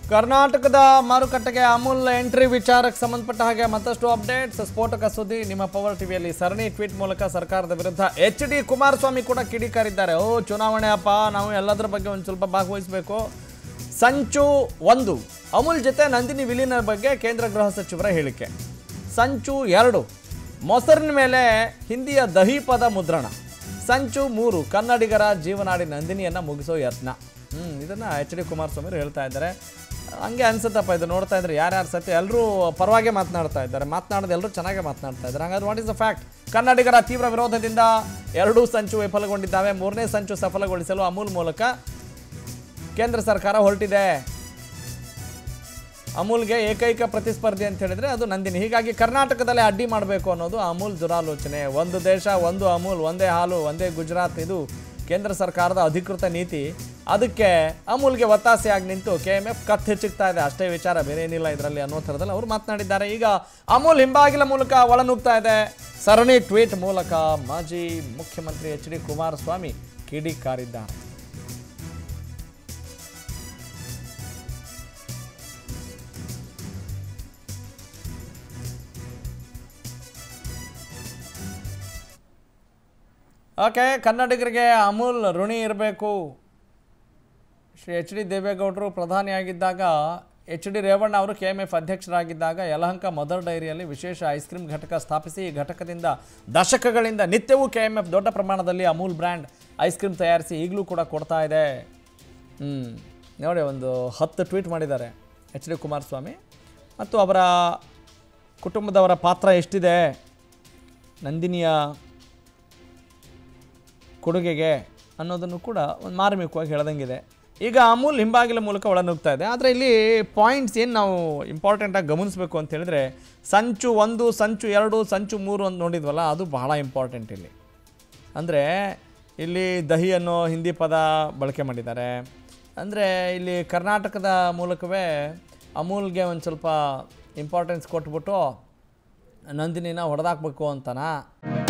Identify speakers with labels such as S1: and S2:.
S1: ಕರ್ನಾಟಕದ ಮಾರುಕಟ್ಟೆಗೆ ಅಮೂಲ್ ಎಂಟ್ರಿ ವಿಚಾರಕ್ಕೆ ಸಂಬಂಧಪಟ್ಟ ಹಾಗೆ ಮತ್ತಷ್ಟು ಅಪ್ಡೇಟ್ಸ್ ಸ್ಫೋಟಕ ಸುದ್ದಿ ನಿಮ್ಮ ಪವರ್ ಟಿವಿಯಲ್ಲಿ ಸರಣಿ ಟ್ವೀಟ್ ಮೂಲಕ ಸರ್ಕಾರದ ವಿರುದ್ಧ ಎಚ್ ಡಿ ಕುಮಾರಸ್ವಾಮಿ ಕೂಡ ಕಿಡಿಕಾರಿದ್ದಾರೆ ಓ ಚುನಾವಣೆ ಅಪ್ಪ ನಾವು ಎಲ್ಲದರ ಬಗ್ಗೆ ಒಂದು ಸ್ವಲ್ಪ ಭಾಗವಹಿಸಬೇಕು ಸಂಚು ಒಂದು ಅಮೂಲ್ ಜೊತೆ ನಂದಿನಿ ವಿಲೀನ ಬಗ್ಗೆ ಕೇಂದ್ರ ಗೃಹ ಸಚಿವರ ಹೇಳಿಕೆ ಸಂಚು ಎರಡು ಮೊಸರಿನ ಮೇಲೆ ಹಿಂದಿಯ ದಹಿ ಪದ ಮುದ್ರಣ ಸಂಚು ಮೂರು ಕನ್ನಡಿಗರ ಜೀವನಾಡಿ ನಂದಿನಿಯನ್ನು ಮುಗಿಸೋ ಯತ್ನ ಹ್ಞೂ ಇದನ್ನು ಎಚ್ ಡಿ ಕುಮಾರಸ್ವಾಮಿ ಅವ್ರು ಹೇಳ್ತಾ ಇದ್ದಾರೆ ಹಂಗೆ ಅನ್ಸುತ್ತಪ್ಪ ಇದು ನೋಡ್ತಾ ಇದ್ರೆ ಯಾರ್ಯಾರು ಸತ್ಯ ಎಲ್ಲರೂ ಪರವಾಗೇ ಮಾತನಾಡ್ತಾ ಇದ್ದಾರೆ ಮಾತನಾಡೋದು ಎಲ್ಲರೂ ಚೆನ್ನಾಗೇ ಮಾತನಾಡ್ತಾ ಇದ್ದಾರೆ ಹಂಗಾದ್ರೆ ವಾಟ್ ಇಸ್ ದ ಫ್ಯಾಕ್ಟ್ ಕನ್ನಡಿಗರ ತೀವ್ರ ವಿರೋಧದಿಂದ ಎರಡೂ ಸಂಚು ವಿಫಲಗೊಂಡಿದ್ದಾವೆ ಮೂರನೇ ಸಂಚು ಸಫಲಗೊಳಿಸಲು ಅಮೂಲ್ ಮೂಲಕ ಕೇಂದ್ರ ಸರ್ಕಾರ ಹೊರಟಿದೆ ಅಮೂಲ್ಗೆ ಏಕೈಕ ಪ್ರತಿಸ್ಪರ್ಧಿ ಅಂತ ಹೇಳಿದ್ರೆ ಅದು ನಂದಿನಿ ಹೀಗಾಗಿ ಕರ್ನಾಟಕದಲ್ಲೇ ಅಡ್ಡಿ ಮಾಡಬೇಕು ಅನ್ನೋದು ಅಮೂಲ್ ದುರಾಲೋಚನೆ ಒಂದು ದೇಶ ಒಂದು ಅಮೂಲ್ ಒಂದೇ ಹಾಲು ಒಂದೇ ಗುಜರಾತ್ ಇದು ಕೇಂದ್ರ ಸರ್ಕಾರದ ಅಧಿಕೃತ ನೀತಿ ಅದಕ್ಕೆ ಅಮೂಲ್ಗೆ ಒತ್ತಾಸೆಯಾಗಿ ನಿಂತು ಕೆ ಎಮ್ ಎಫ್ ಕತ್ ಹೆಚ್ಚಿಗ್ತಾ ಇದೆ ಅಷ್ಟೇ ವಿಚಾರ ಬೇರೆ ಏನಿಲ್ಲ ಇದರಲ್ಲಿ ಅನ್ನೋ ಥರದಲ್ಲಿ ಅವರು ಮಾತನಾಡಿದ್ದಾರೆ ಈಗ ಅಮೂಲ್ ಹಿಂಬಾಗಿಲ ಮೂಲಕ ಒಳನುಗ್ತಾ ಇದೆ ಸರಣಿ ಟ್ವೀಟ್ ಮೂಲಕ ಮಾಜಿ ಮುಖ್ಯಮಂತ್ರಿ ಎಚ್ ಡಿ ಕುಮಾರಸ್ವಾಮಿ ಕಿಡಿಕಾರಿದ್ದಾರೆ ಓಕೆ ಕನ್ನಡಿಗರಿಗೆ ಅಮೂಲ್ ಋಣಿ ಇರಬೇಕು ಶ್ರೀ ಎಚ್ ಡಿ ದೇವೇಗೌಡರು ಪ್ರಧಾನಿಯಾಗಿದ್ದಾಗ ಎಚ್ ಡಿ ರೇವಣ್ಣ ಅವರು ಕೆ ಎಮ್ ಎಫ್ ಅಧ್ಯಕ್ಷರಾಗಿದ್ದಾಗ ಯಲಹಂಕ ಮದರ್ ಡೈರಿಯಲ್ಲಿ ವಿಶೇಷ ಐಸ್ ಕ್ರೀಮ್ ಘಟಕ ಸ್ಥಾಪಿಸಿ ಈ ಘಟಕದಿಂದ ದಶಕಗಳಿಂದ ನಿತ್ಯವೂ ಕೆ ಎಮ್ ಎಫ್ ದೊಡ್ಡ ಪ್ರಮಾಣದಲ್ಲಿ ಅಮೂಲ್ ಬ್ರ್ಯಾಂಡ್ ಐಸ್ ಕ್ರೀಮ್ ತಯಾರಿಸಿ ಈಗಲೂ ಕೂಡ ಕೊಡ್ತಾ ಇದೆ ಹ್ಞೂ ನೋಡಿ ಒಂದು ಹತ್ತು ಟ್ವೀಟ್ ಮಾಡಿದ್ದಾರೆ ಎಚ್ ಡಿ ಕುಮಾರಸ್ವಾಮಿ ಮತ್ತು ಅವರ ಕುಟುಂಬದವರ ಪಾತ್ರ ಎಷ್ಟಿದೆ ನಂದಿನಿಯ ಕೊಡುಗೆಗೆ ಅನ್ನೋದನ್ನು ಕೂಡ ಒಂದು ಮಾರ್ಮಿಕವಾಗಿ ಹೇಳ್ದಂಗಿದೆ ಈಗ ಅಮೂಲ್ ಹಿಂಬಾಗಿಲ ಮೂಲಕ ಒಳನುಗ್ತಾ ಇದೆ ಆದರೆ ಇಲ್ಲಿ ಪಾಯಿಂಟ್ಸ್ ಏನು ನಾವು ಇಂಪಾರ್ಟೆಂಟಾಗಿ ಗಮನಿಸಬೇಕು ಅಂತ ಹೇಳಿದ್ರೆ ಸಂಚು ಒಂದು ಸಂಚು ಎರಡು ಸಂಚು ಮೂರು ಅಂತ ನೋಡಿದ್ವಲ್ಲ ಅದು ಬಹಳ ಇಂಪಾರ್ಟೆಂಟ್ ಇಲ್ಲಿ ಅಂದರೆ ಇಲ್ಲಿ ದಹಿ ಅನ್ನೋ ಹಿಂದಿ ಪದ ಬಳಕೆ ಮಾಡಿದ್ದಾರೆ ಅಂದರೆ ಇಲ್ಲಿ ಕರ್ನಾಟಕದ ಮೂಲಕವೇ ಅಮೂಲ್ಗೆ ಒಂದು ಸ್ವಲ್ಪ ಇಂಪಾರ್ಟೆನ್ಸ್ ಕೊಟ್ಬಿಟ್ಟು ನಂದಿನಿನ ಹೊಡೆದಾಕ್ಬೇಕು ಅಂತನಾ